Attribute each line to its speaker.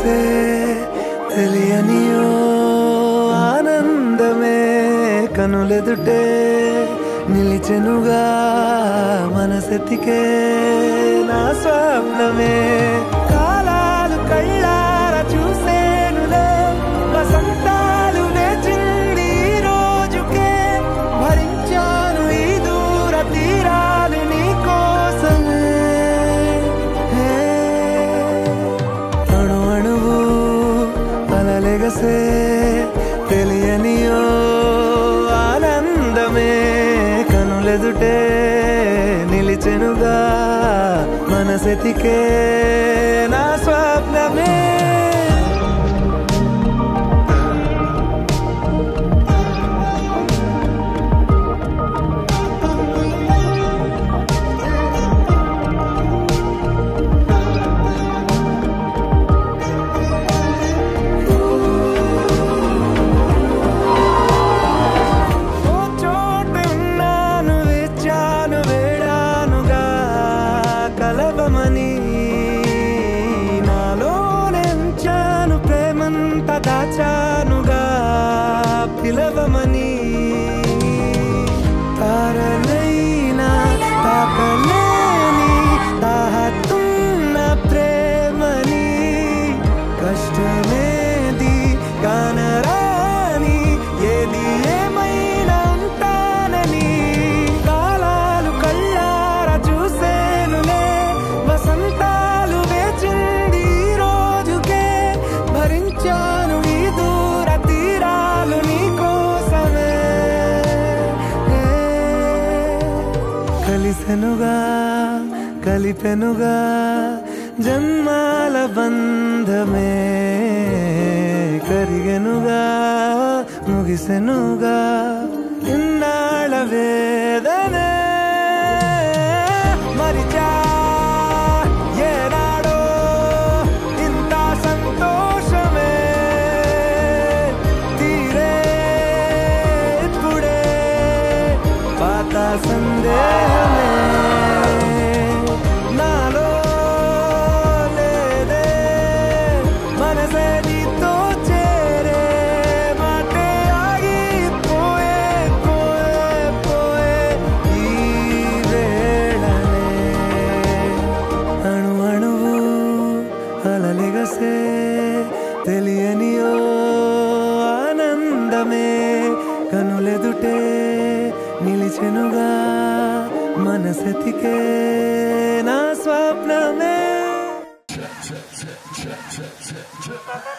Speaker 1: కలలెగసే తెలియనియో ఆనందమే కనులెదుటే నిలిచెనుగా మనసెతికే నా స్వప్నమే కాలాలు కళ్ళార చూసేనులే వసంతాలు వేచింది ఈ రోజుకే భరించాను ఈ దూర తీరాలు నీ కోసమే హే. అణు అణువు అలలెగసే తెలియనియో ఆనందమే కనులెదుటే నిలిచెనుగా మనసెతికే నా స్వప్నమే ఓ చోట ఉన్నాను వేచాను వేడానుగా కలవమని నాలోనే ఉంచాను ప్రేమంత దాచానుగా పిలవమని తారలైనా తాకలేని తాహతున్న ప్రేమని కష్టమేది కానరాని ఏది ఏమైనా ఉంటానని కాలాలు కళ్ళార చూసేనులే వసంతాలు వేచింది ఈ రోజుకే భరించాను ఈ దూర తీరాలు నీ కోసమే కలిసెనుగా కలిపెనుగా జన్మాల బంధమే కరిగెనుగా ముగిసెనుగా ఇన్నాళ్ళ వేదనే మరిచా ఏనాడో ఇంత సంతోషమే తీరే ఇప్పుడే పాత సందేహమే నాలో లేదే మనసే నీతో చేరే మాటే ఆగిపోయే పోయే పోయే ఈ వేళనే అణు అణువు అలలిగసే తెలియనియో ఆనందమే కనులెదుటే నిలిచెనుగా మనసెతికే నా స్వప్నమే